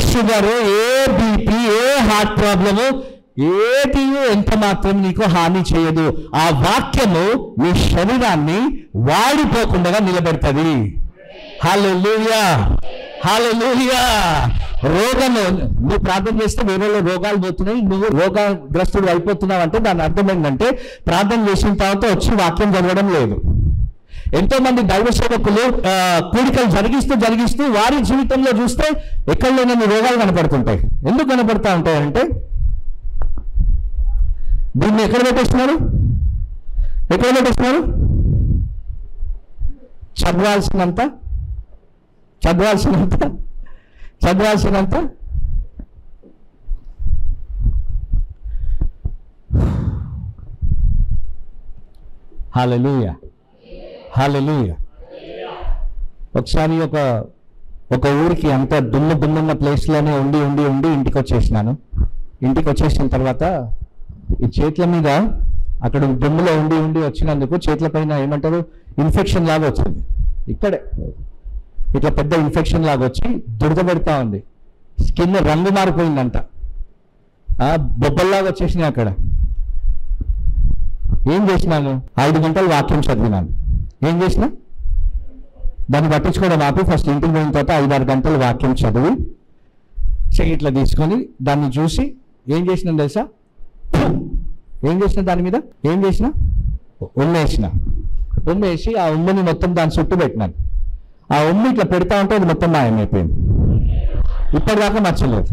Sugar ఏ BP ఏ heart problem ఏది ఎంత మాత్రం నీకు హాని చేయదు ఆ వాక్యము నీ శరీరాన్ని వాడిపోకుండా నిలబెడుతుంది హల్లెలూయా హల్లెలూయా రోగము నువ్వు ప్రార్థన చేస్తే వేరే రోగాలు పోతున్నాయి నువ్వు రోగగ్రస్తుడు అయిపోతున్నావు అంటే దాని అర్థం ఏంటంటే ప్రార్థన చేసిన తర్వాత వచ్చి వాక్యం చదవడం లేదు ఎంతో మంది దైవ సేవకులు ఆ, కూడికలు జరిగిస్తూ జరిగిస్తూ వారి జీవితంలో చూస్తే ఎక్కడ లేనన్ని రోగాలు కనపడుతుంటాయి ఎందుకు కనపడతా ఉంటాయంటే దీన్ని ఎక్కడ పెట్టేస్తున్నారు ఎక్కడ పెట్టేస్తున్నారు చదవాల్సినంత చదవాల్సినంత చదవాల్సినంత హాలెలూయా హాలెలూయా ఒకసారి ఒక ఒక ఊరికి అంత దుమ్ము దుమ్మున్న ప్లేస్లోనే ఉండి ఉండి ఉండి ఇంటికి వచ్చేసినాను ఇంటికి వచ్చేసిన తర్వాత ఈ చేతుల మీద అక్కడ దుమ్ములో ఉండి ఉండి వచ్చినందుకు చేతుల పైన ఏమంటారు ఇన్ఫెక్షన్ లాగా వచ్చింది ఇక్కడే ఇట్లా పెద్ద ఇన్ఫెక్షన్ లాగా వచ్చి దురద పెడతా ఉంది స్కిన్ రంగు మారిపోయిందంట ఆ, బొబ్బల్లాగా వచ్చేసినాయి అక్కడ ఏం చేసినాను ఐదు గంటలు వాక్యం చదివినాను ఏం చేసినా దాన్ని పట్టించుకోవడం ఆపి ఫస్ట్ ఇంటికి పోయిన తర్వాత ఐదు ఆరు గంటలు వాక్యం చదివి చెయ్యి ఇట్లా తీసుకొని దాన్ని చూసి ఏం చేసినా తెలుసా ఏం చేసిన దాని మీద ఏం చేసిన ఉమ్మేసిన ఉమ్మేసి ఆ ఉమ్మని మొత్తం దాని చుట్టూ పెట్టినాను ఆ ఉమ్మి ఇట్లా పెడతా ఉంటే అది మొత్తం మాయమైపోయింది ఇప్పటిదాకా నచ్చలేదు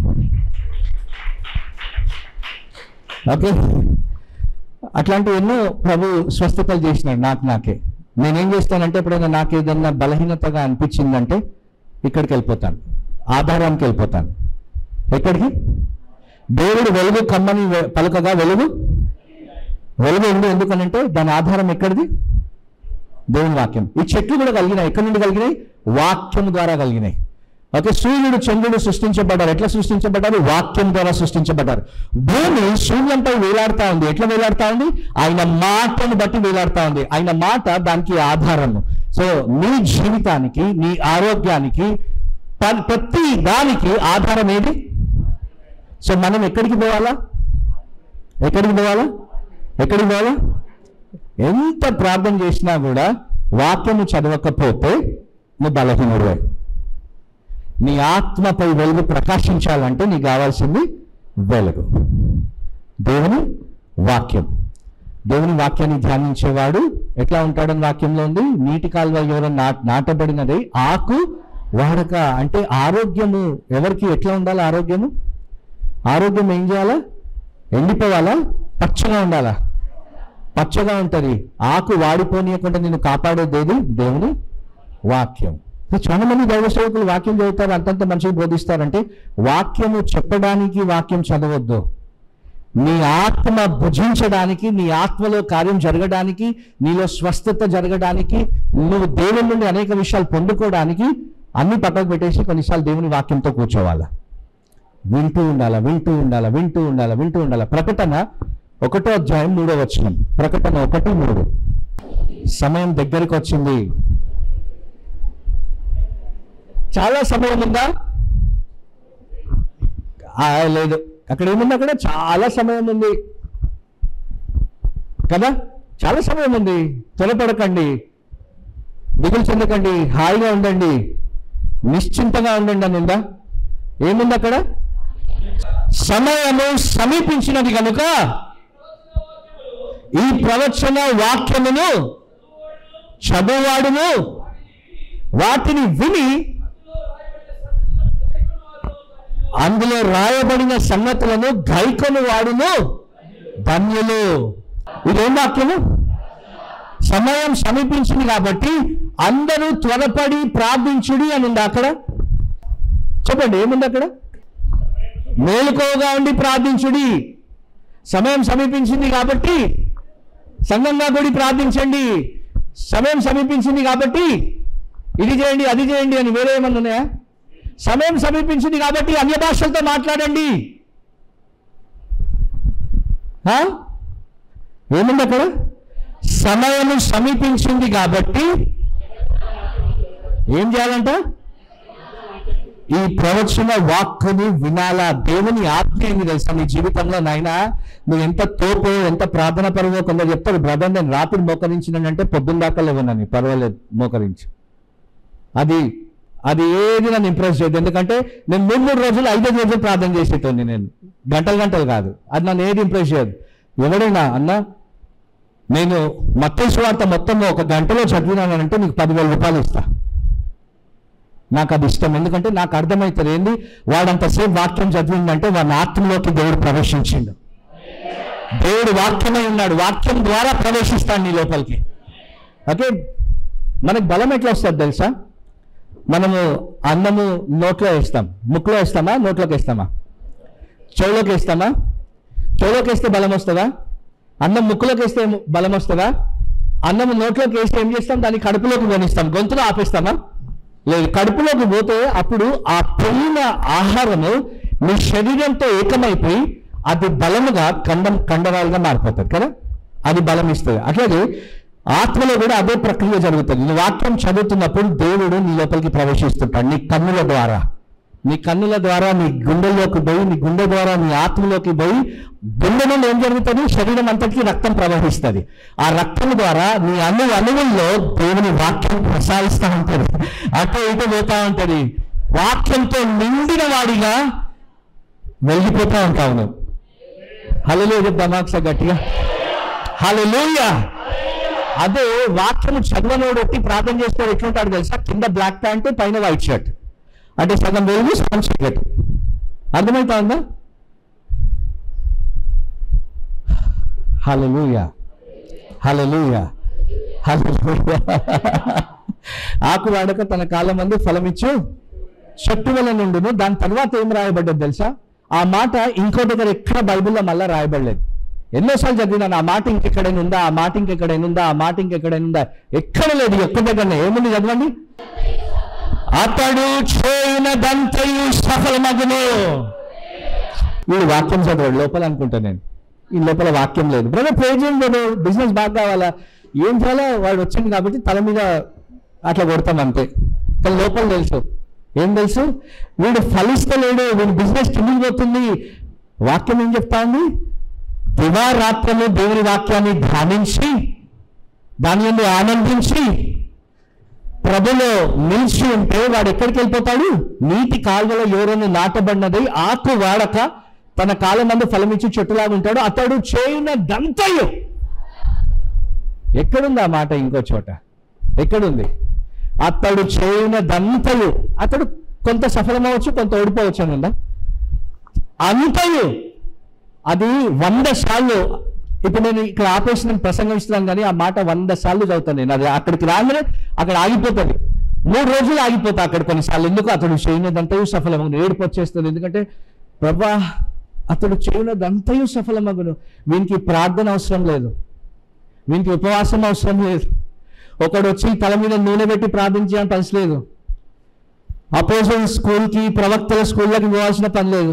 ఓకే అట్లాంటి ఎన్నో ప్రభు స్వస్థతలు చేసినాడు నాకు నాకే నేనేం చేస్తానంటే ఎప్పుడైనా నాకు ఏదన్నా బలహీనతగా అనిపించిందంటే ఇక్కడికి వెళ్ళిపోతాను ఆధారానికి వెళ్ళిపోతాను ఎక్కడికి దేవుడు వెలుగు కమ్మని వె- పలకగా వెలుగు వెలుగు ఉంది ఎందుకనంటే దాని ఆధారం ఎక్కడిది దేవుని వాక్యం ఈ చెట్లు కూడా కలిగినాయి ఎక్కడి నుండి కలిగినాయి వాక్యం ద్వారా కలిగినాయి ఓకే సూర్యుడు చంద్రుడు సృష్టించబడ్డారు ఎట్లా సృష్టించబడ్డారు వాక్యం ద్వారా సృష్టించబడ్డారు భూమి శూన్యంపై వేలాడుతా ఉంది ఎట్లా వేలాడుతా ఉంది ఆయన మాటను బట్టి వేలాడుతా ఉంది ఆయన మాట దానికి ఆధారము సో నీ జీవితానికి నీ ఆరోగ్యానికి ప- ప్రతి దానికి ఆధారం ఏది సో మనం ఎక్కడికి పోవాలా ఎక్కడికి పోవాలా ఎక్కడికి పోవాలా ఎంత ప్రార్థన చేసినా కూడా వాక్యము చదవకపోతే నువ్వు బలహీనుడివే నీ ఆత్మపై వెలుగు ప్రకాశించాలంటే నీకు కావాల్సింది వెలుగు దేవుని వాక్యం దేవుని వాక్యాన్ని ధ్యానించేవాడు ఎట్లా ఉంటాడని వాక్యంలో ఉంది నీటి కాలువ ఎవరైనా నా- నాటబడినది ఆకు వాడక అంటే ఆరోగ్యము ఎవరికి ఎట్లా ఉండాలి ఆరోగ్యము ఆరోగ్యం ఏం చేయాలా ఎండిపోవాలా పచ్చగా ఉండాలా పచ్చగా ఉంటది ఆకు వాడిపోనీయకుండా నిన్ను కాపాడేది ఏది దేవుని వాక్యం సో చాలా మంది దైవ సేవకులు వాక్యం చదువుతారు అంతంత మంచిగా బోధిస్తారంటే వాక్యము చెప్పడానికి వాక్యం చదవద్దు నీ ఆత్మ భుజించడానికి నీ ఆత్మలో కార్యం జరగడానికి నీలో స్వస్థత జరగడానికి నువ్వు దేవుని నుండి అనేక విషయాలు పొందుకోవడానికి అన్ని పక్కకు పెట్టేసి కొన్నిసార్లు దేవుని వాక్యంతో కూర్చోవాలా వింటూ ఉండాలా వింటూ ఉండాలా వింటూ ఉండాలా వింటూ ఉండాలా ప్రకటన ఒకటో అధ్యాయం మూడో వచనం ప్రకటన ఒకటి మూడు సమయం దగ్గరికి వచ్చింది చాలా సమయం ఉందా ఆ, లేదు అక్కడ ఏముంది అక్కడ చాలా సమయం ఉంది కదా చాలా సమయం ఉంది త్వరపడకండి దిగులు చెందకండి హాయిగా ఉండండి నిశ్చింతగా ఉండండి అని ఉందా ఏముంది అక్కడ సమయము సమీపించినది కనుక ఈ ప్రవచన వాక్యమును చదువువాడును వాటిని విని అందులో రాయబడిన సంగతులను గైకొని వాడును ధన్యులు ఇదేం వాక్యము సమయం సమీపించింది కాబట్టి అందరూ త్వరపడి ప్రార్థించుడి అని ఉంది అక్కడ చెప్పండి ఏముంది అక్కడ మేలుకోగా ఉండి ప్రార్థించుడి సమయం సమీపించింది కాబట్టి సంఘంగా కూడి ప్రార్థించండి సమయం సమీపించింది కాబట్టి ఇది చేయండి అది చేయండి అని వేరే ఏమన్నా ఉన్నాయా సమయం సమీపించింది కాబట్టి అన్య భాషలతో మాట్లాడండి ఆ? ఏముంది అక్కడ సమయం సమీపించింది కాబట్టి ఏం చేయాలంట ఈ ప్రవచన వాక్కుని వినాలా దేవుని ఆజ్ఞ ఏంది తెలుసా నీ జీవితంలో నాయన నువ్వు ఎంత తోపో ఎంత ప్రార్థన పరువో కొందరు చెప్తారు బ్రదర్ నేను రాత్రి మోకరించినంటే పొద్దున్న దాకా లేవనని పర్వాలేదు మోకరించి అది అది ఏది నన్ను ఇంప్రెస్ చేయదు ఎందుకంటే నేను మూడు మూడు రోజులు ఐదైదు రోజులు ప్రార్థన చేసేటోని నేను గంటలు గంటలు కాదు అది నన్ను ఏది ఇంప్రెస్ చేయదు ఎవడైనా అన్న నేను మత్తయి వార్త మొత్తం ఒక గంటలో చదివినానంటే నీకు పదివేల రూపాయలు ఇస్తా నాకు అది ఇష్టం ఎందుకంటే నాకు అర్థమవుతుంది ఏంది వాడంతసేపు వాక్యం చదివిందంటే వాడి ఆత్మలోకి దేవుడు ప్రవేశించిండు దేవుడు వాక్యమై ఉన్నాడు వాక్యం ద్వారా ప్రవేశిస్తాడు నీ లోపలికి ఓకే మనకు బలం ఎట్లా వస్తుంది తెలుసా మనము అన్నము నోట్లో వేస్తాం ముక్కులో వేస్తామా నోట్లోకి వేస్తామా చెవులోకి వేస్తామా చెవులోకి వేస్తే బలం వస్తుందా అన్నం ముక్కులోకి వేస్తే ఏం- బలం వస్తుందా అన్నం నోట్లోకి వేస్తే ఏం చేస్తాం దాన్ని కడుపులోకి పోనిస్తాం గొంతులో ఆపేస్తామా లేదు కడుపులోకి పోతే అప్పుడు ఆ పోయిన ఆహారము నీ శరీరంతో ఏకమైపోయి అది బలముగా కండం కండరాలుగా మారిపోతుంది కదా అది బలం ఇస్తుంది అట్లాగే ఆత్మలో కూడా అదే ప్రక్రియ జరుగుతుంది నీ వాక్యం చదువుతున్నప్పుడు దేవుడు నీ లోపలికి ప్రవేశిస్తుంటాడు నీ కన్నుల ద్వారా నీ కన్నుల ద్వారా నీ గుండెల్లోకి పోయి నీ గుండె ద్వారా నీ ఆత్మలోకి పోయి గుండె నుండి ఏం జరుగుతుంది శరీరం అంతటికి రక్తం ప్రవహిస్తుంది ఆ రక్తం ద్వారా నీ అణు అణువుల్లో దేవుని వాక్యం ప్రసారిస్తూ ఉంటుంది అటు ఇటు పోతా ఉంటుంది వాక్యంతో నిండిన వాడిగా వెళ్ళిపోతా ఉంటావు నువ్వు హలో చెప్దామా ఒకసారి గట్టిగా హలో అదే వాక్యము చదవనోడు ఎత్తి ప్రార్థన చేస్తాడు ఎట్లుంటాడు తెలుసా కింద బ్లాక్ ప్యాంట్ పైన వైట్ షర్ట్ అంటే సగం వెలుగు సగం చీకటి అర్థమవుతా ఉందా హల్లెలూయా హల్లెలూయా హల్లెలూయా ఆకు వాడక తన కాలం మందు ఫలమిచ్చు చెట్టు వల్ల నుండును దాని తర్వాత ఏం రాయబడ్డది తెలుసా ఆ మాట ఇంకో దగ్గర ఎక్కడ బైబిల్లో మళ్ళా రాయబడలేదు ఎన్నోసార్లు చదివినాను ఆ మాట ఇంకెక్కడైనా ఉందా ఆ మాట ఇంకెక్కడైనా ఉందా ఆ మాట ఇంకెక్కడైనా ఉందా ఎక్కడ లేదు ఒక్క దగ్గరనే ఏముంది చదవండి అతడు చేయనదంతయు సఫలమగును వీడు వాక్యం చదవాడు లోపల అనుకుంటా నేను ఈ లోపల వాక్యం లేదు బ్రదర్ ప్రే చేయండి బిజినెస్ బాగా కావాలా ఏం చేయాలో వాడు వచ్చింది కాబట్టి తల మీద అట్లా కొడతాం అంతే కానీ లోపల తెలుసు ఏం తెలుసు వీడు ఫలిస్తలేడు వీడి బిజినెస్ కిందికి పోతుంది వాక్యం ఏం చెప్తా ఉంది దివారాత్రము దేవుని వాక్యాన్ని ధ్యానించి దాని నుండి ఆనందించి ప్రభులో నిలిచి ఉంటే వాడు ఎక్కడికి వెళ్ళిపోతాడు నీటి కాలువలో ఎవరైనా నాటబడినది ఆకు వాడక తన కాలం మందు ఫలమిచ్చి చెట్టులాగా ఉంటాడు అతడు చేయున దంతయు ఎక్కడుంది ఆ మాట ఇంకో చోట ఎక్కడుంది అతడు చేయున దంతయు అతడు కొంత సఫలమవచ్చు కొంత ఓడిపోవచ్చు అని ఉందా అంతయు అది వంద సార్లు ఇప్పుడు నేను ఇక్కడ ఆపేసి నేను ప్రసంగం ఇస్తున్నాను కానీ ఆ మాట వంద సార్లు చదువుతాను నేను అది అక్కడికి రాగానే అక్కడ ఆగిపోతుంది మూడు రోజులు ఆగిపోతా అక్కడ కొన్నిసార్లు ఎందుకు అతడు చేయనదంతయు సఫలమగును ఏడుపు వచ్చేస్తుంది ఎందుకంటే ప్రభా అతడు చేయనదంతయు సఫలమగును వీనికి ప్రార్థన అవసరం లేదు వీనికి ఉపవాసం అవసరం లేదు ఒకడు వచ్చి తల మీద నూనె పెట్టి ప్రార్థించాలని పని లేదు అపోజిట్ స్కూల్కి ప్రవక్తల స్కూళ్ళకి పోవాల్సిన పని లేదు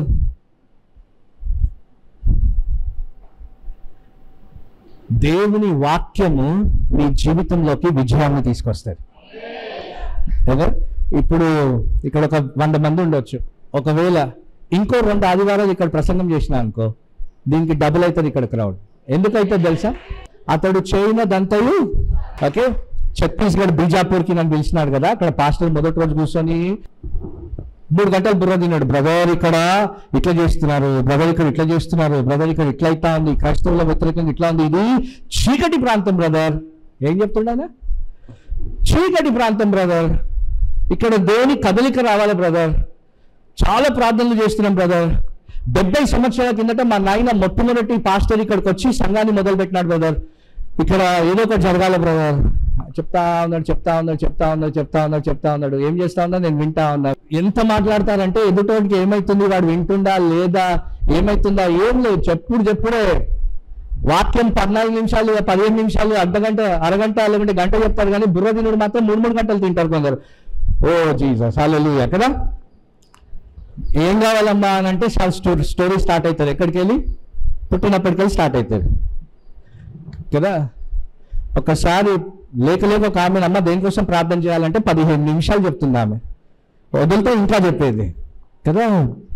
దేవుని వాక్యము నీ జీవితంలోకి విజయాన్ని తీసుకొస్తుంది కదా ఇప్పుడు ఇక్కడ ఒక వంద మంది ఉండొచ్చు ఒకవేళ ఇంకో రెండు ఆదివారాలు ఇక్కడ ప్రసంగం చేసిన అనుకో దీనికి డబుల్ అవుతుంది ఇక్కడ క్రౌడ్ ఎందుకైతే తెలుసా అతడు చేయనదంతయు ఓకే ఛత్తీస్గఢ్ బీజాపూర్కి నన్ను పిలిచినాడు కదా అక్కడ పాస్టర్ మొదటి రోజు కూర్చొని మూడు గంటలు బుర్ర తిన్నాడు బ్రదర్ ఇక్కడ ఇట్లా చేస్తున్నారు బ్రదర్ ఇక్కడ ఇట్లా చేస్తున్నారు బ్రదర్ ఇక్కడ ఇట్లా అవుతా ఉంది క్రైస్తవుల వ్యతిరేకంగా ఇట్లా ఉంది ఇది చీకటి ప్రాంతం బ్రదర్ ఏం చెప్తున్నానా చీకటి ప్రాంతం బ్రదర్ ఇక్కడ దేవుని కదలిక రావాలి బ్రదర్ చాలా ప్రార్థనలు చేస్తున్నాం బ్రదర్ డెబ్బై సంవత్సరాల కిందట మా నాయన మొట్టమొదటి పాస్టర్ ఇక్కడికి వచ్చి సంఘాన్ని మొదలు పెట్టినాడు బ్రదర్ ఇక్కడ ఏదో ఒకటి జరగాలి బ్రదర్ చెప్తా ఉన్నాడు చెప్తా ఉన్నాడు చెప్తా ఉన్నాడు చెప్తా ఉన్నాడు చెప్తా ఉన్నాడు ఏం చేస్తా ఉన్నా నేను వింటా ఉన్నా ఎంత మాట్లాడతారంటే ఎదుటోడికి ఏమైతుంది వాడు వింటుండా లేదా ఏమైతుందా ఏం లేదు చెప్పుడు చెప్పుడే వాక్యం పద్నాలుగు నిమిషాలు పదిహేను నిమిషాలు అర్ధ గంట అరగంట లేకుంటే గంట చెప్తారు కానీ బుర్ర తినుడు మాత్రం మూడు మూడు గంటలు తింటారు కొందరు ఓ జీసస్ అల్లెలు కదా ఏం కావాలమ్మా అని అంటే స్టోరీ స్టోరీ స్టార్ట్ అవుతుంది ఎక్కడికి వెళ్ళి పుట్టినప్పటికెళ్ళి స్టార్ట్ అవుతుంది కదా ఒకసారి లేక లేక ఒక ఆమె అమ్మ దేనికోసం ప్రార్థన చేయాలంటే పదిహేను నిమిషాలు చెప్తుంది ఆమె వదిలితే ఇంకా చెప్పేది కదా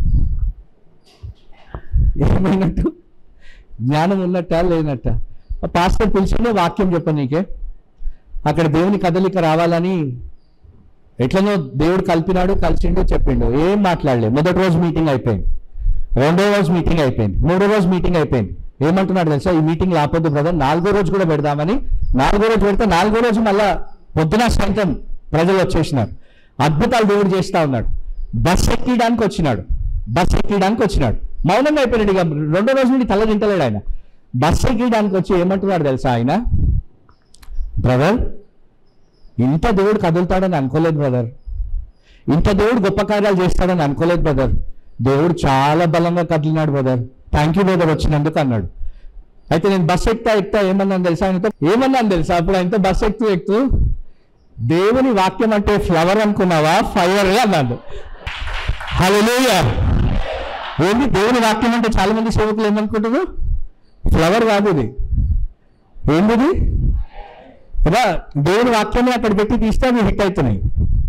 ఏమైనట్టు జ్ఞానం ఉన్నట్ట లేనట్ట ఆ పాస్టర్ పిలిచిండే వాక్యం చెప్ప నీకే అక్కడ దేవుని కదలిక రావాలని ఎట్లనో దేవుడు కలిపినాడు కలిసిండు చెప్పిండు ఏం మాట్లాడలే మొదటి రోజు మీటింగ్ అయిపోయింది రెండో రోజు మీటింగ్ అయిపోయింది మూడో రోజు మీటింగ్ అయిపోయింది ఏమంటున్నాడు తెలుసా ఈ మీటింగ్ ఆపొద్దు బ్రదర్ నాలుగో రోజు కూడా పెడదామని నాలుగో రోజు పెడితే నాలుగో రోజు మళ్ళా పొద్దున సాయంత్రం ప్రజలు వచ్చేసినారు అద్భుతాలు దేవుడు చేస్తా ఉన్నాడు బస్ ఎక్కడానికి వచ్చినాడు బస్ ఎక్కడానికి వచ్చినాడు మౌనంగా అయిపోయాడు ఇక రెండో రోజు నుండి తల తింటలేడు ఆయన బస్ ఎక్కడానికి వచ్చి ఏమంటున్నాడు తెలుసా ఆయన బ్రదర్ ఇంత దేవుడు కదులుతాడని అనుకోలేదు బ్రదర్ ఇంత దేవుడు గొప్ప కార్యాలు చేస్తాడని అనుకోలేదు బ్రదర్ దేవుడు చాలా బలంగా కదిలినాడు బ్రదర్ థ్యాంక్ యూ బ్రదర్ వచ్చినందుకు అన్నాడు అయితే నేను బస్ ఎక్కుతా ఎక్కుతా ఏమన్నాను తెలుసా ఆయనతో ఏమన్నాను తెలుసా అప్పుడు ఆయనతో బస్ ఎక్కుతూ ఎక్కుతూ దేవుని వాక్యం అంటే ఫ్లవర్ అనుకున్నావా ఫైర్ అన్నాడు హల్లెలూయా ఏంది దేవుని వాక్యం అంటే చాలా మంది సేవకులు ఏమనుకుంటారు ఫ్లవర్ కాదు ఇది ఏంది ఇది? కదా దేవుని వాక్యాన్ని అక్కడ పెట్టి తీస్తే అవి హిట్ అవుతున్నాయి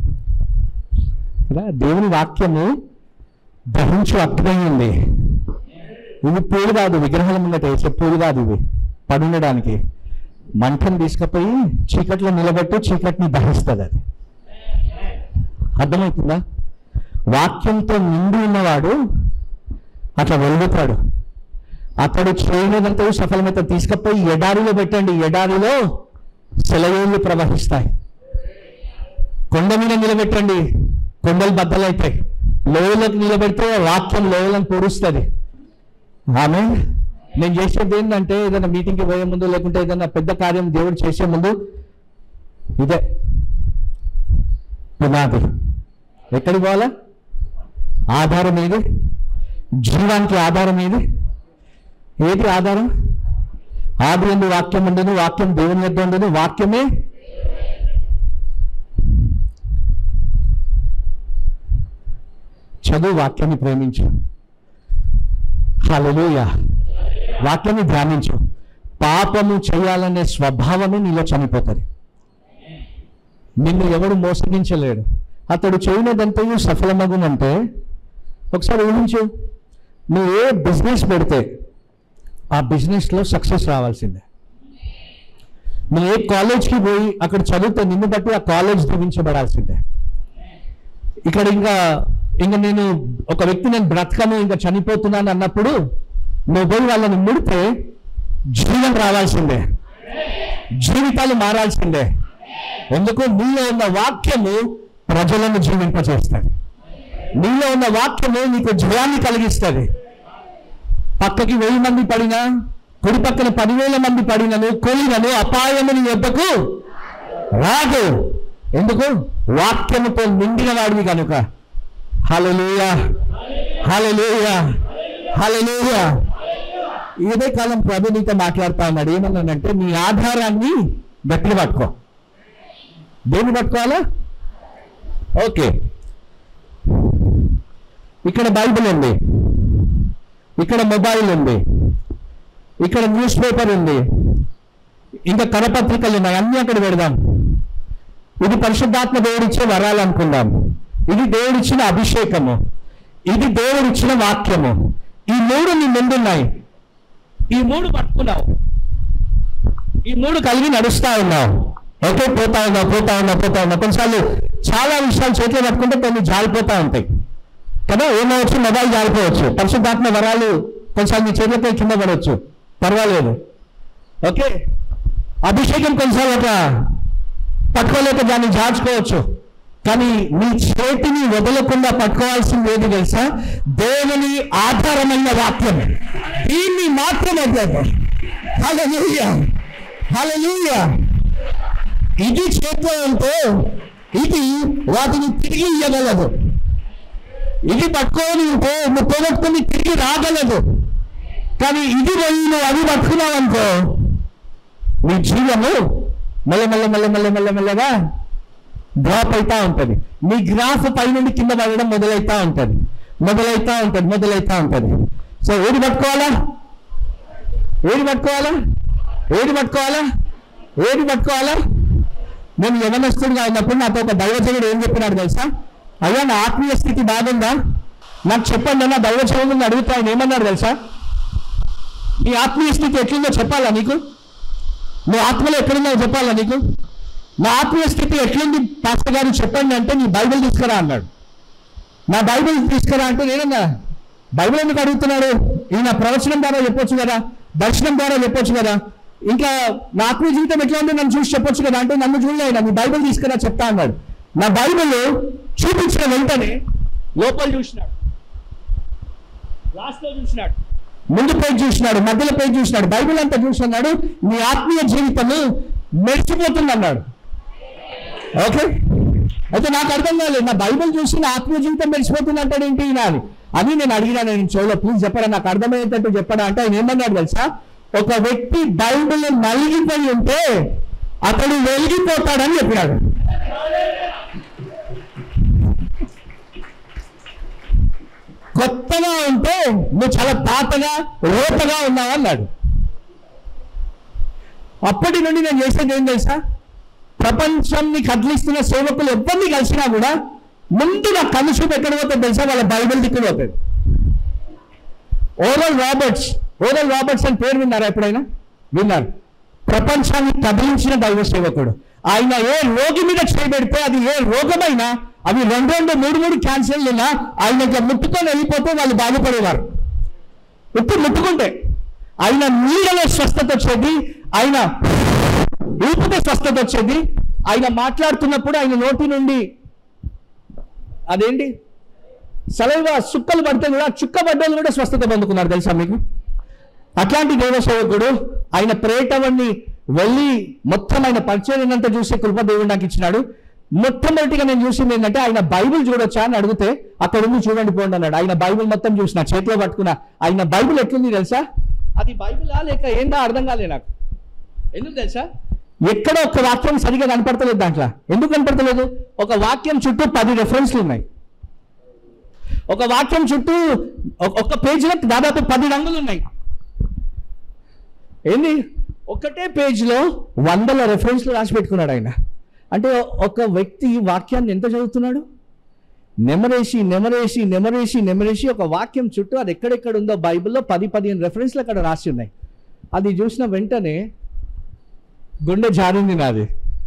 కదా దేవుని వాక్యము దహించు అగ్ని ఉంది ఇవి పూలు కాదు విగ్రహాల ముంగట వేసే పూలు కాదు ఇవి పడుండడానికి మంటను తీసుకుపోయి చీకట్లో నిలబెట్టి చీకటిని దహిస్తుంది అది అర్థమవుతుందా వాక్యంతో నిండి ఉన్నవాడు అట్లా వెలుగుతాడు అతడు చేయలేదంతా సఫలమైతే తీసుకుపోయి ఎడారిలో పెట్టండి ఎడారిలో సెలయేళ్ళు ప్రవహిస్తాయి కొండ మీద నిలబెట్టండి కొండలు బద్దలైతాయి లోయలకు నిలబెడితే వాక్యం లోయలను పొడుస్తుంది ఆమె నేను చేసేది ఏంటంటే ఏదైనా మీటింగ్కి పోయే ముందు లేకుంటే ఏదైనా పెద్ద కార్యం దేవుడు చేసే ముందు ఇదే పునాది ఎక్కడికి పోవాలా ఆధారం ఏది జీవానికి ఆధారం ఏది ఏది ఆధారం ఆది ఎందు వాక్యం ఉండదు వాక్యం దేవుని యొద్ద ఉండదు వాక్యమే చదువు వాక్యాన్ని ప్రేమించు హల్లెలూయా వాక్యాన్ని ధ్యానించు పాపము చేయాలనే స్వభావమే నీలో చనిపోతుంది నిన్ను ఎవడు మోసగించలేడు అతడు చేయలేదంతయు సఫలమగునంటే ఒకసారి ఊహించు నువ్వు ఏ బిజినెస్ పెడితే ఆ బిజినెస్లో సక్సెస్ రావాల్సిందే నువ్వు ఏ కాలేజ్కి పోయి అక్కడ చదివితే నిన్ను బట్టి ఆ కాలేజ్ దీవించబడాల్సిందే ఇక్కడ ఇంకా ఇంకా నేను ఒక వ్యక్తి నేను బ్రతకను ఇంకా చనిపోతున్నాను అన్నప్పుడు నువ్వు పోయి వాళ్ళని ముడితే జీవం రావాల్సిందే జీవితాలు మారాల్సిందే ఎందుకు నీలో ఉన్న వాక్యము ప్రజలను జీవింపచేస్తుంది నీలో ఉన్న వాక్యము నీకు జయాన్ని కలిగిస్తుంది పక్కకి వెయ్యి మంది పడినా కుడి పక్కన పదివేల మంది పడినను కొలినను అపాయము నీ వద్దకు రాదు ఎందుకు వాక్యముతో నిండిన వాడివి కనుక హల్లెలూయా హల్లెలూయా హల్లెలూయా ఇదే కాలం ప్రభు నీతో మాట్లాడుతా ఉన్నాడు ఏమన్నానంటే నీ ఆధారాన్ని గట్టిగా పట్టుకో దేన్ని పట్టుకోవాలా ఓకే ఇక్కడ బైబిల్ ఉంది ఇక్కడ మొబైల్ ఉంది ఇక్కడ న్యూస్ పేపర్ ఉంది ఇంకా కరపత్రికలు ఉన్నాయి అన్ని అక్కడ పెడదాం ఇది పరిశుద్ధాత్మ దేవుడిచ్చే వరాలు అనుకుందాం ఇది దేవుడిచ్చిన అభిషేకము ఇది దేవుడిచ్చిన వాక్యము ఈ మూడు నీ ముందున్నాయి ఈ మూడు పట్టుకున్నావు ఈ మూడు కలిగి నడుస్తా ఉన్నావు ఓకే పోతా ఉన్నావు పోతా ఉన్నావు పోతా ఉన్నావు కొన్నిసార్లు చాలా విషయాలు చేతిలో పట్టుకుంటే కొన్ని జారిపోతా ఉంటాయి కదా ఏమవచ్చు మొబైల్ జారిపోవచ్చు పరిశుద్ధాత్మ వరాలు కొన్నిసార్లు నీ చేతులపై కింద పడవచ్చు పర్వాలేదు ఓకే అభిషేకం కొన్నిసార్లు అట్లా పట్టుకోలేక దాన్ని జార్చుకోవచ్చు కానీ నీ చేతిని వదలకుండా పట్టుకోవాల్సింది ఏది తెలుసా దేవుని ఆధారమైన వాక్యం దీన్ని మాత్రమే హల్లెలూయా హల్లెలూయా ఇది చేతిలో ఉంటే ఇది వాటిని తిరిగి ఇవ్వగలదు ఇది పట్టుకొని ఉంటే నువ్వు పోగొట్టుకుని తిరిగి రాగలదు కానీ ఇది పోయి నువ్వు అది పట్టుకున్నావు అనుకో నీ జీవము మెల్ల మెల్ల మెల్ల మెల్ల మెల్ల మెల్లగా డ్రాప్ అవుతా ఉంటుంది నీ గ్రాఫ్ పైనుండి కింద పడడం మొదలైతా ఉంటుంది మొదలైతా ఉంటుంది మొదలైతా ఉంటుంది సో ఏది పట్టుకోవాలా ఏది పట్టుకోవాలా ఏది పట్టుకోవాలా ఏది పట్టుకోవాలా నేను యవనస్తుడిగా ఉన్నప్పుడు నాతో ఒక దైవజనుడు ఏం చెప్పినాడు తెలుసా అయ్యా నా ఆత్మీయ స్థితి బాగుందా నాకు చెప్పండి అన్న దైవ చదువుని అడుగుతా ఆయన ఏమన్నారు తెలుసా నీ ఆత్మీయ స్థితి ఎట్లుందో చెప్పాలా నీకు నువ్వు ఆత్మలో ఎక్కడున్నావో చెప్పాలా నీకు నా ఆత్మీయ స్థితి ఎట్లుంది పాస్టర్ గారు చెప్పండి అంటే నీ బైబిల్ తీసుకురా అన్నాడు నా బైబిల్ తీసుకురా అంటే నేనన్నా బైబిల్ ఎందుకు అడుగుతున్నాడు ఈయన ప్రవచనం ద్వారా చెప్పొచ్చు కదా దర్శనం ద్వారా చెప్పొచ్చు కదా ఇంకా నా ఆత్మీయ జీవితం ఎట్లా ఉందో నన్ను చూసి చెప్పొచ్చు కదా అంటే నన్ను చూడలేదు నీ బైబిల్ తీసుకురా చెప్తా అన్నాడు నా బైబిల్ చూపించిన వెంటనే లోపల చూసినాడు లాస్ట్ లో చూసినాడు ముందు పేజ్ చూసినాడు మధ్యలో పేజ్ చూసినాడు బైబిల్ అంతా చూసినాడు నీ ఆత్మీయ జీవితం మెరిసిపోతుంది అన్నాడు ఓకే అయితే నాకు అర్థం కాలేదు నా బైబిల్ చూసి నా ఆత్మీయ జీవితం మెరిసిపోతుంది అంటాడు ఏంటి ఈయన అని అని నేను అడిగినాను నేను చెవులో ప్లీజ్ చెప్పరా నాకు అర్థమయ్యేటట్టు చెప్పడా అంటే ఆయన ఏమన్నాడు తెలుసా ఒక వ్యక్తి బైబిల్ నలిగిపోయి ఉంటే అతడు వెలిగిపోతాడని చెప్పినాడు కొత్తగా ఉంటే నువ్వు చాలా పాతగా రోతగా ఉన్నావు అన్నాడు అప్పటి నుండి నేను చేసేది ఏం తెలుసా ప్రపంచాన్ని కదిలిస్తున్న సేవకులు ఎవరిని కలిసినా కూడా ముందు నా కనుషుపు ఎక్కడ పోతుంది తెలుసా వాళ్ళ బైబిల్ దిక్కులు పోతుంది ఓరల్ రాబర్ట్స్ ఓరల్ రాబర్ట్స్ అని పేరు విన్నారా ఎప్పుడైనా విన్నారు ప్రపంచాన్ని కదిలించిన దైవ సేవకుడు ఆయన ఏ రోగి మీద చేయబెడితే అది ఏ రోగమైనా అవి రెండు రెండు మూడు మూడు క్యాన్సర్లు ఉన్నా ఆయన ఇట్లా ముట్టుకొని వెళ్ళిపోతే వాళ్ళు బాగుపడేవారు ఇప్పుడు ముట్టుకుంటే ఆయన నీడలో స్వస్థత వచ్చేది ఆయన ఊపితే స్వస్థత వచ్చేది ఆయన మాట్లాడుతున్నప్పుడు ఆయన నోటి నుండి అదేంటి సలైవ సుక్కలు పడితే కూడా చుక్క పడ్డలు కూడా స్వస్థత పొందుకున్నారు తెలుసా మీకు అట్లాంటి దేవసేవకుడు ఆయన ప్రేటవన్ని వెళ్ళి మొత్తం ఆయన పరిచయం అంతా చూసే కృప దేవుడు నాకు ఇచ్చినాడు మొట్టమొదటిగా నేను చూసింది ఏంటంటే ఆయన బైబిల్ చూడొచ్చా అని అడిగితే అక్కడ ఉంది చూడండి పోండి అన్నాడు ఆయన బైబిల్ మొత్తం చూసిన చేతిలో పట్టుకున్నా ఆయన బైబిల్ ఎట్లుంది తెలుసా అది బైబిలా లేక ఏందా అర్థం కాలే నాకు ఎందుకు తెలుసా ఎక్కడ ఒక వాక్యం సరిగా కనపడతలేదు దాంట్లో ఎందుకు కనపడతలేదు ఒక వాక్యం చుట్టూ పది రెఫరెన్స్లు ఉన్నాయి ఒక వాక్యం చుట్టూ ఒక- ఒక పేజీలో దాదాపు పది రంగులు ఉన్నాయి ఏంది ఒకటే పేజీలో వందల రెఫరెన్స్లు రాసి పెట్టుకున్నాడు ఆయన అంటే ఒక వ్యక్తి వాక్యాన్ని ఎంత చదువుతున్నాడు నెమరేసి నెమరేసి నెమరేసి నెమరేసి ఒక వాక్యం చుట్టూ అది ఎక్కడెక్కడ ఉందో బైబిల్లో పది పదిహేను రెఫరెన్స్లు అక్కడ రాసి ఉన్నాయి అది చూసిన వెంటనే గుండె జారింది నాది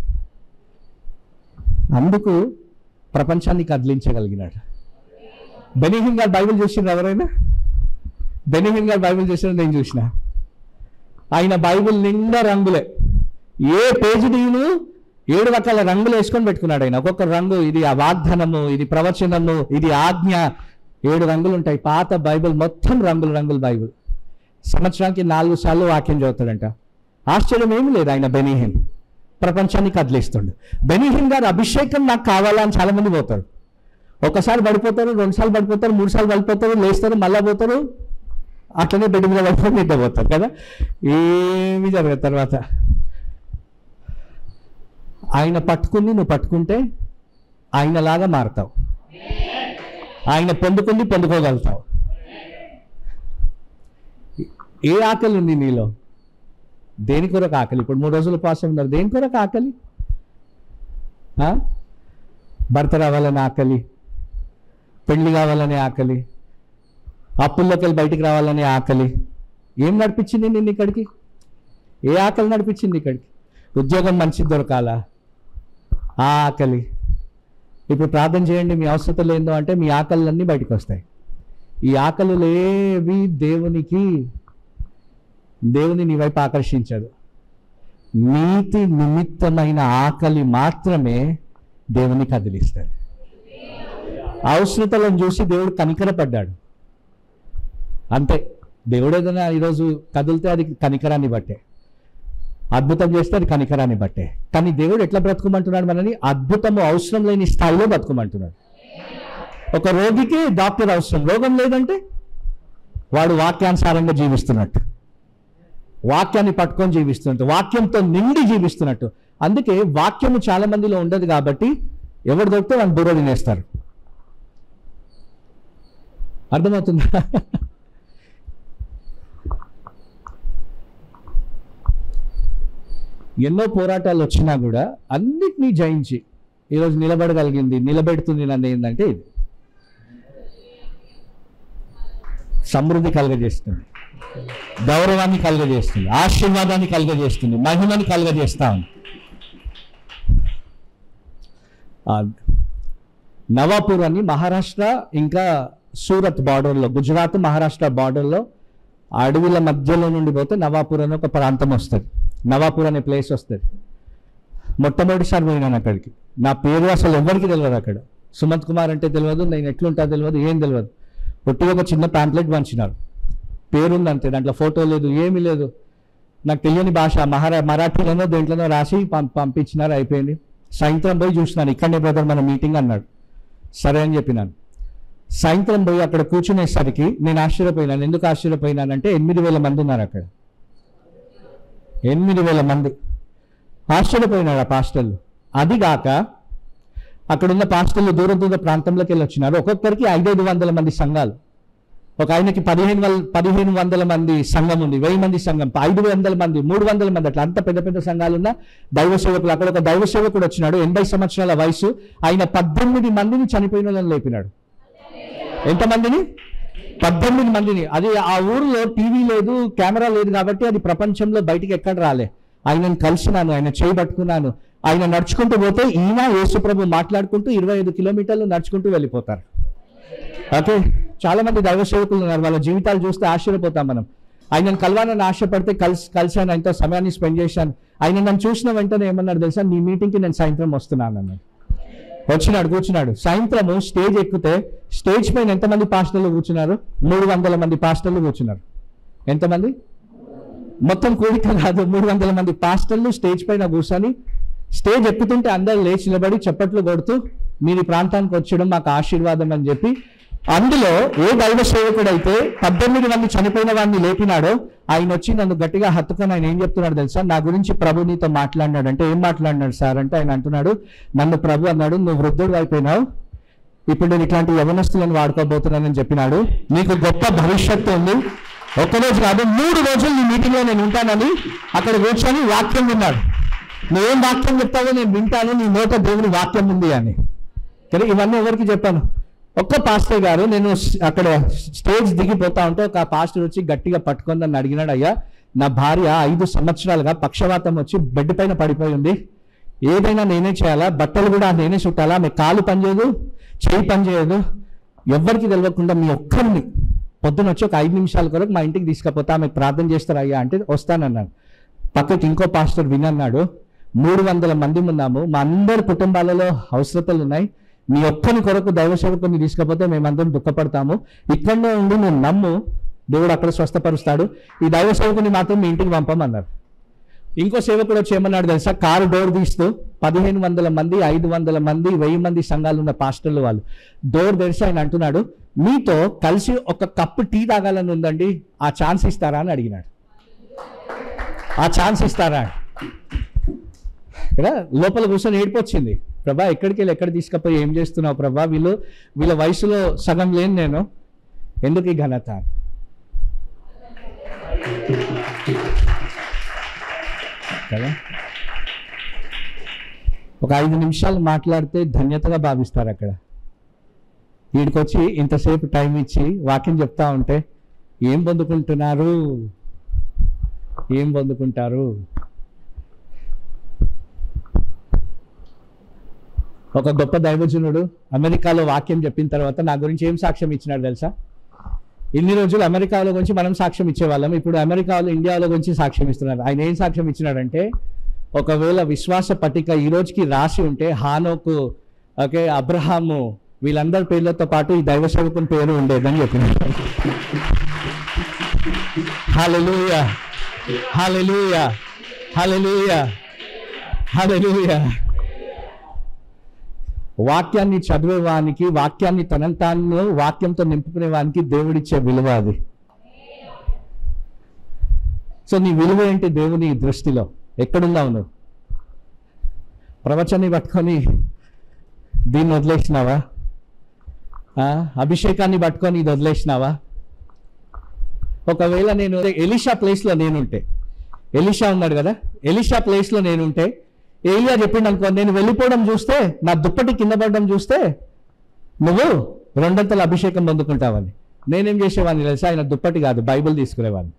అందుకు ప్రపంచాన్ని కదిలించగలిగినాడు బెనిహిన్ గారు బైబిల్ చూసిండ్రు ఎవరైనా బెనిహిన్ గారు బైబిల్ చూసిన నేను చూసిన ఆయన బైబిల్ నిండా రంగులే ఏ పేజీ తీయను ఏడు రకాల రంగులు వేసుకొని పెట్టుకున్నాడు ఆయన ఒక్కొక్క రంగు ఇది ఆ వాగ్దానము ఇది ప్రవచనము ఇది ఆజ్ఞ ఏడు రంగులు ఉంటాయి పాత బైబిల్ మొత్తం రంగులు రంగులు బైబిల్ సంవత్సరానికి నాలుగు సార్లు వాక్యం చదువుతాడంట ఆశ్చర్యం ఏమి లేదు ఆయన బెనీహిన్ ప్రపంచాన్ని కదిలిస్తుండు బెనీహిన్ గారు అభిషేకం నాకు కావాలా అని చాలా మంది పోతారు ఒకసారి పడిపోతారు రెండు సార్లు పడిపోతారు మూడు సార్లు పడిపోతారు లేస్తారు మళ్ళా పోతారు అట్లనే బెడ్ మీద పడిపోయి నిద్రపోతారు కదా ఏమి జరగదు తర్వాత ఆయన పట్టుకుని నువ్వు పట్టుకుంటే ఆయనలాగా మారుతావు ఆయన పొందుకుంది పొందుకోగలుగుతావు ఏ ఆకలి ఉంది నీలో దేని కొరకు ఆకలి ఇప్పుడు మూడు రోజులు పాస్ ఉన్నారు దేని కొరకు ఆకలి ఆ? భర్త రావాలని ఆకలి పెళ్లి కావాలనే ఆకలి అప్పుల్లోకి వెళ్ళి బయటికి రావాలనే ఆకలి ఏం నడిపించింది నిన్ను ఇక్కడికి ఏ ఆకలి నడిపించింది ఇక్కడికి ఉద్యోగం మంచిది దొరకాలా ఆ ఆకలి ఇప్పుడు ప్రార్థన చేయండి మీ అవసరతలు ఏందో అంటే మీ ఆకలిలన్నీ బయటకు వస్తాయి ఈ ఆకలులు ఏవి దేవునికి దేవుని నీ వైపు ఆకర్షించదు నీతి నిమిత్తమైన ఆకలి మాత్రమే దేవుని కదిలిస్తుంది అవసరతలను చూసి దేవుడు కనికరపడ్డాడు అంతే దేవుడు ఏదైనా ఈరోజు కదిలితే అది కనికరాన్ని బట్టే అద్భుతం చేస్తే అది కనికరాన్ని బట్టే కానీ దేవుడు ఎట్లా బ్రతుకోమంటున్నాడు మనని అద్భుతము అవసరం లేని స్థాయిలో బ్రతుకోమంటున్నాడు ఒక రోగికి డాక్టర్ అవసరం రోగం లేదంటే వాడు వాక్యానుసారంగా జీవిస్తున్నట్టు వాక్యాన్ని పట్టుకొని జీవిస్తున్నట్టు వాక్యంతో నిండి జీవిస్తున్నట్టు అందుకే వాక్యము చాలా మందిలో ఉండదు కాబట్టి ఎవరు దొరికితే వాళ్ళు బుర్ర తినేస్తారు అర్థమవుతుందా ఎన్నో పోరాటాలు వచ్చినా కూడా అన్నిటినీ జయించి ఈరోజు నిలబడగలిగింది నిలబెడుతుంది నన్ను ఏంటంటే ఇది సమృద్ధి కలుగజేస్తుంది గౌరవాన్ని కలుగజేస్తుంది ఆశీర్వాదాన్ని కలుగజేస్తుంది మహిమని కలుగజేస్తా ఉంది ఆ, నవాపూర్ అని మహారాష్ట్ర ఇంకా సూరత్ బార్డర్లో గుజరాత్ మహారాష్ట్ర బార్డర్లో అడవుల మధ్యలో నుండి పోతే నవాపూర్ అని ఒక ప్రాంతం వస్తుంది నవాపూర్ అనే ప్లేస్ వస్తుంది మొట్టమొదటిసారి పోయినాను అక్కడికి నా పేరు అసలు ఎవరికి తెలియదు అక్కడ సుమంత్ కుమార్ అంటే తెలియదు నేను ఎట్లుంటా తెలియదు ఏం తెలియదు ఒట్టి ఒక చిన్న ప్యాంప్లెట్ పంచినారు పేరుంది అంతే దాంట్లో ఫోటో లేదు ఏమీ లేదు నాకు తెలియని భాష మహారా మరాఠీలోనో దేంట్లోనో రాసి పం పంపించినారు అయిపోయింది సాయంత్రం పోయి చూసినాను ఇక్కడనే బ్రదర్ మన మీటింగ్ అన్నాడు సరే అని చెప్పినాను సాయంత్రం పోయి అక్కడ కూర్చునేసరికి నేను ఆశ్చర్యపోయినాను ఎందుకు ఆశ్చర్యపోయినానంటే ఎనిమిది వేల మంది ఉన్నారు అక్కడ ఎనిమిది వేల మంది ఆశ్చర్యపోయినాడు ఆ పాస్టర్లు అది కాక అక్కడున్న పాస్టర్లు దూర దూర ప్రాంతంలోకి వెళ్ళి వచ్చినారు ఒక్కొక్కరికి ఐదైదు వందల మంది సంఘాలు ఒక ఆయనకి పదిహేను వందల పదిహేను వందల మంది సంఘం ఉంది వెయ్యి మంది సంఘం ఐదు వందల మంది మూడు వందల మంది అట్లా అంత పెద్ద పెద్ద సంఘాలు ఉన్న దైవ సేవకులు అక్కడ ఒక దైవ సేవకుడు వచ్చినాడు ఎనభై సంవత్సరాల వయసు ఆయన పద్దెనిమిది మందిని చనిపోయిన వాళ్ళని లేపినాడు ఎంతమందిని పద్దెనిమిది మందిని అది ఆ ఊరిలో టీవీ లేదు కెమెరా లేదు కాబట్టి అది ప్రపంచంలో బయటికి ఎక్కడ రాలే ఆయనను కలిసినాను ఆయన చేయి పట్టుకున్నాను ఆయన నడుచుకుంటూ పోతే ఈయన యేసుప్రభు మాట్లాడుకుంటూ ఇరవై ఐదు కిలోమీటర్లు నడుచుకుంటూ వెళ్ళిపోతారు ఓకే చాలా మంది దైవ సేవకులు ఉన్నారు వాళ్ళ జీవితాలు చూస్తే ఆశ్చర్యపోతాం మనం ఆయనను కలవాలని ఆశపడితే కలిసి కలిసాను ఆయనతో సమయాన్ని స్పెండ్ చేశాను ఆయన నన్ను చూసిన వెంటనే ఏమన్నాడు తెలుసా నీ మీటింగ్కి నేను సాయంత్రం వస్తున్నాను అన్నాడు వచ్చినాడు కూర్చున్నాడు సాయంత్రము స్టేజ్ ఎక్కితే స్టేజ్ పైన ఎంతమంది పాస్టర్లు కూర్చున్నారు మూడు వందల మంది పాస్టర్లు కూర్చున్నారు ఎంతమంది మొత్తం కూడిక కాదు మూడు వందల మంది పాస్టర్లు స్టేజ్ పైన కూర్చొని స్టేజ్ ఎక్కుతుంటే అందరు లేచి నిలబడి చప్పట్లు కొడుతూ మీరు ఈ ప్రాంతానికి వచ్చడం మాకు ఆశీర్వాదం అని చెప్పి అందులో ఏ దైవ సేవకుడైతే పద్దెనిమిది మంది చనిపోయిన వాడిని లేపినాడో ఆయన వచ్చి నన్ను గట్టిగా హత్తుకొని ఆయన ఏం చెప్తున్నాడు తెలుసా నా గురించి ప్రభు నీతో మాట్లాడినాడు అంటే ఏం మాట్లాడినాడు సార్ అంటే ఆయన అంటున్నాడు నన్ను ప్రభు అన్నాడు నువ్వు వృద్ధుడు అయిపోయినావు ఇప్పుడు నేను ఇట్లాంటి యవనస్తులను వాడుకోబోతున్నానని చెప్పినాడు నీకు గొప్ప భవిష్యత్తు ఉంది ఒక్కరోజు కాదు మూడు రోజులు నీ మీటింగ్లో నేను ఉంటానని అక్కడ కూర్చొని వాక్యం విన్నాడు నువ్వేం వాక్యం చెప్తావో నేను వింటాను నీ నోట దేవుని వాక్యం ఉంది అని కానీ ఇవన్నీ ఎవరికి చెప్పాను ఒక్క పాస్టర్ గారు నేను స్- అక్కడ స్టేజ్ దిగిపోతా ఉంటే ఒక పాస్టర్ వచ్చి గట్టిగా పట్టుకొని నన్ను అడిగినాడు అయ్యా నా భార్య ఐదు సంవత్సరాలుగా పక్షవాతం వచ్చి బెడ్ పైన పడిపోయి ఉంది ఏదైనా నేనే చేయాలా బట్టలు కూడా నేనే చుట్టాలా ఆమె కాలు పనిచేయదు చేయి పనిచేయదు ఎవ్వరికి తెలియకుండా మీ ఒక్కరిని పొద్దున వచ్చి ఒక ఐదు నిమిషాల కొరకు మా ఇంటికి తీసుకపోతే ఆమెకు ప్రార్థన చేస్తారు అయ్యా అంటే వస్తానన్నాను పక్కకి ఇంకో పాస్టర్ వినన్నాడు మూడు వందల మంది ఉన్నాము మా అందరి కుటుంబాలలో అవసరతలు ఉన్నాయి మీ ఒక్కని కొరకు దైవ సేవకుని తీసుకపోతే మేమందరం దుఃఖపడతాము ఇక్కడనే ఉండి నువ్వు నమ్ము దేవుడు అక్కడ స్వస్థపరుస్తాడు ఈ దైవ సేవకుని మాత్రం మీ ఇంటికి పంపమన్నారు ఇంకో సేవకుడు వచ్చి ఏమన్నాడు తెలుసా కారు డోర్ తీస్తూ పదిహేను వందల మంది ఐదు వందల మంది వెయ్యి మంది సంఘాలు ఉన్న పాస్టర్లు వాళ్ళు డోర్ తెరిచి ఆయన అంటున్నాడు మీతో కలిసి ఒక కప్పు టీ తాగాలని ఉందండి ఆ ఛాన్స్ ఇస్తారా అని అడిగినాడు ఆ ఛాన్స్ ఇస్తారా కదా లోపల కూర్చొని ఏడిపోచ్చింది ప్రభా ఎక్కడికి వెళ్ళి ఎక్కడ తీసుకపోయి ఏం చేస్తున్నావు ప్రభా వీళ్ళు వీళ్ళ వయసులో సగం లేని నేను ఎందుకు ఈ ఘనత కదా ఒక ఐదు నిమిషాలు మాట్లాడితే ధన్యతగా భావిస్తారు అక్కడ వీడికొచ్చి ఇంతసేపు టైం ఇచ్చి వాక్యం చెప్తా ఉంటే ఏం పొందుకుంటున్నారు ఏం పొందుకుంటారు ఒక గొప్ప దైవజనుడు అమెరికాలో వాక్యం చెప్పిన తర్వాత నా గురించి ఏం సాక్ష్యం ఇచ్చినాడు తెలుసా ఇన్ని రోజులు అమెరికాలో గురించి మనం సాక్ష్యం ఇచ్చేవాళ్ళం ఇప్పుడు అమెరికాలో ఇండియాలో గురించి సాక్ష్యం ఇస్తున్నారు ఆయన ఏం సాక్ష్యం ఇచ్చినాడంటే ఒకవేళ విశ్వాస పట్టిక ఈ రోజుకి రాసి ఉంటే హానోకు ఓకే అబ్రహాము వీళ్ళందరి పేర్లతో పాటు ఈ దైవ సేవకుని పేరు ఉండేదని చెప్పినాడు హల్లెలూయా హల్లెలూయా హల్లెలూయా హల్లెలూయా వాక్యాన్ని చదివేవానికి వాక్యాన్ని తనను తాను వాక్యంతో నింపుకునే వానికి దేవుడిచ్చే విలువ అది సో నీ విలువ ఏంటి దేవుని దృష్టిలో ఎక్కడున్నావు నువ్వు ప్రవచన్ని పట్టుకొని దీన్ని వదిలేసినావా ఆ, అభిషేకాన్ని పట్టుకొని ఇది వదిలేసినావా ఒకవేళ నేను ఎలిషా ప్లేస్లో నేనుంటే ఎలిషా ఉన్నాడు కదా ఎలిషా ప్లేస్లో నేనుంటే ఏలియా చెప్పిండు అనుకో నేను వెళ్ళిపోవడం చూస్తే నా దుప్పటి కింద పడడం చూస్తే నువ్వు రెండంతల అభిషేకం పొందుకుంటావని నేనేం చేసేవాడిని తెలుసా ఆయన దుప్పటి కాదు బైబిల్ తీసుకునేవాడిని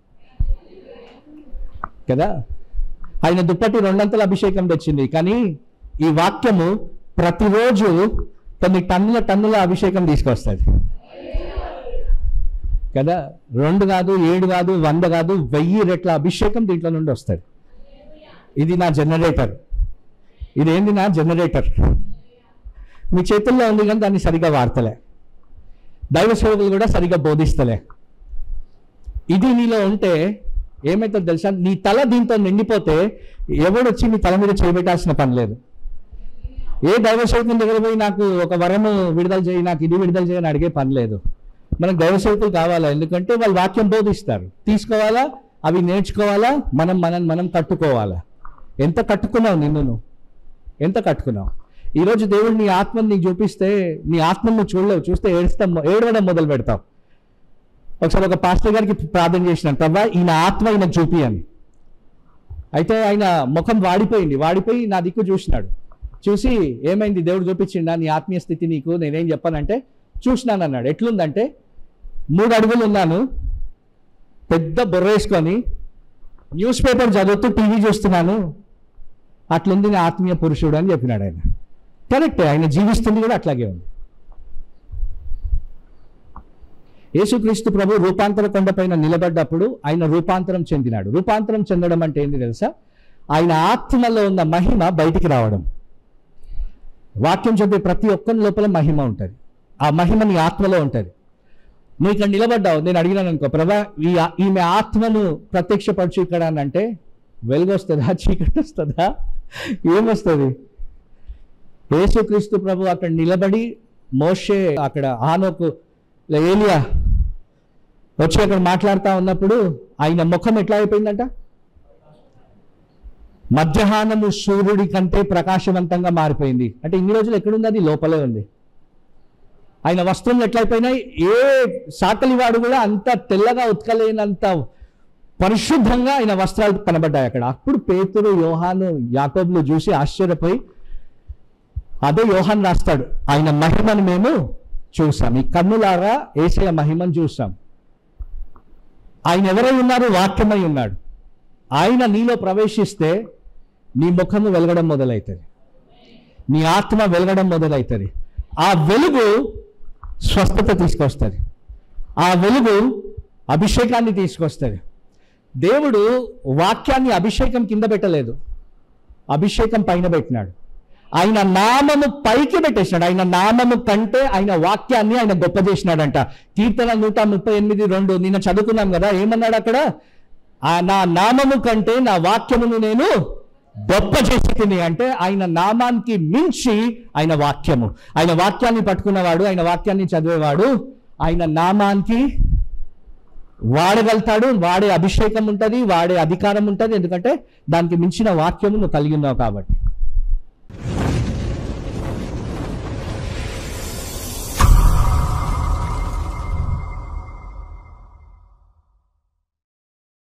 కదా ఆయన దుప్పటి రెండంతల అభిషేకం తెచ్చింది కానీ ఈ వాక్యము ప్రతిరోజు కొన్ని టన్నుల టన్నుల అభిషేకం తీసుకొస్తుంది కదా రెండు కాదు ఏడు కాదు వంద కాదు వెయ్యి రెట్ల అభిషేకం దీంట్లో నుండి వస్తుంది ఇది నా జనరేటర్ ఇదేంది నా జనరేటర్ మీ చేతుల్లో ఉంది కానీ దాన్ని సరిగా వాడతలే దైవ సేవకులు కూడా సరిగా బోధిస్తలే ఇది నీలో ఉంటే ఏమైతుందో తెలుసా నీ తల దీంతో నిండిపోతే ఎవడొచ్చి నీ తల మీద చేయబెట్టాల్సిన పని లేదు ఏ దైవ సేవకుని దగ్గర పోయి నాకు ఒక వరము విడుదల చేయి నాకు ఇది విడుదల చేయని అడిగే పని లేదు మనకు దైవ సేవకులు కావాలా ఎందుకంటే వాళ్ళు వాక్యం బోధిస్తారు తీసుకోవాలా అవి నేర్చుకోవాలా మనం మనం మనం కట్టుకోవాలా ఎంత కట్టుకున్నావు నిన్ను నువ్వు ఎంత కట్టుకున్నావు ఈరోజు దేవుడు నీ ఆత్మని నీకు చూపిస్తే నీ ఆత్మను నువ్వు చూడలేవు చూస్తే ఏడుస్తాం ఏడవడం మొదలు పెడతావు ఒకసారి ఒక పాస్టర్ గారికి ప్రార్థన చేసిన ప్రభా ఈయన ఆత్మ ఈయన చూపి అని అయితే ఆయన ముఖం వాడిపోయింది వాడిపోయి నా దిక్కు చూసినాడు చూసి ఏమైంది దేవుడు చూపించిండా నీ ఆత్మీయ స్థితి నీకు నేనేం చెప్పానంటే చూసినాను అన్నాడు ఎట్లుందంటే మూడు అడుగులు ఉన్నాను పెద్ద బొర్రేసుకొని న్యూస్ పేపర్ చదువుతూ టీవీ చూస్తున్నాను అట్లుంది నా ఆత్మీయ పురుషుడు అని చెప్పినాడు ఆయన కరెక్టే ఆయన జీవిస్తుంది కూడా అట్లాగే ఉంది యేసుక్రీస్తు ప్రభు రూపాంతర కొండపైన నిలబడ్డప్పుడు ఆయన రూపాంతరం చెందినాడు రూపాంతరం చెందడం అంటే ఏంటి తెలుసా ఆయన ఆత్మలో ఉన్న మహిమ బయటికి రావడం వాక్యం చెప్పే ప్రతి ఒక్కరి లోపల మహిమ ఉంటుంది ఆ మహిమ నీ ఆత్మలో ఉంటుంది నువ్వు ఇక్కడ నిలబడ్డావు నేను అడిగినాను అనుకో ప్రభా ఈ ఈమె ఆత్మను ప్రత్యక్షపరచు ఇక్కడ అని అంటే వెలుగు వస్తుందా చీకటి వస్తుందా ఏమొస్తుంది యేసుక్రీస్తు ప్రభు అక్కడ నిలబడి మోషే అక్కడ ఆనోకు లే ఏలియా వచ్చి అక్కడ మాట్లాడుతూ ఉన్నప్పుడు ఆయన ముఖం ఎట్లా అయిపోయిందంట మధ్యాహ్నము సూర్యుడి కంటే ప్రకాశవంతంగా మారిపోయింది అంటే ఇన్ని రోజులు ఎక్కడుంది అది లోపలే ఉంది ఆయన వస్త్రములు ఎట్లయిపోయినాయి ఏ సాకలివాడు కూడా అంత తెల్లగా ఉతకలేనంత పరిశుద్ధంగా ఆయన వస్త్రాలు కనబడ్డాయి అక్కడ అప్పుడు పేతురు యోహాను యాకోబులు చూసి ఆశ్చర్యపోయి అదే యోహాన్ రాస్తాడు ఆయన మహిమను మేము చూసాం ఈ కన్నులారా ఏసయ మహిమను చూసాం ఆయన ఎవరై ఉన్నారు వాక్యమై ఉన్నాడు ఆయన నీలో ప్రవేశిస్తే నీ ముఖము వెలగడం మొదలవుతుంది నీ ఆత్మ వెలగడం మొదలవుతుంది ఆ వెలుగు స్వస్థత తీసుకొస్తుంది ఆ వెలుగు అభిషేకాన్ని తీసుకొస్తుంది దేవుడు వాక్యాన్ని అభిషేకం కింద పెట్టలేదు అభిషేకం పైన పెట్టినాడు ఆయన నామము పైకి పెట్టేసినాడు ఆయన నామము కంటే ఆయన వాక్యాన్ని ఆయన గొప్ప చేసినాడంట కీర్తన నూట ముప్పై ఎనిమిది రెండు నిన్న చదువుకున్నాం కదా ఏమన్నాడు అక్కడ ఆ నా నామము కంటే నా వాక్యమును నేను గొప్ప చేసి అంటే ఆయన నామానికి మించి ఆయన వాక్యము ఆయన వాక్యాన్ని పట్టుకున్నవాడు ఆయన వాక్యాన్ని చదివేవాడు ఆయన నామానికి వాడగలుగుతాడు వాడే అభిషేకం ఉంటుంది వాడే అధికారం ఉంటుంది ఎందుకంటే దానికి మించిన వాక్యము నువ్వు కలిగి ఉన్నావు కాబట్టి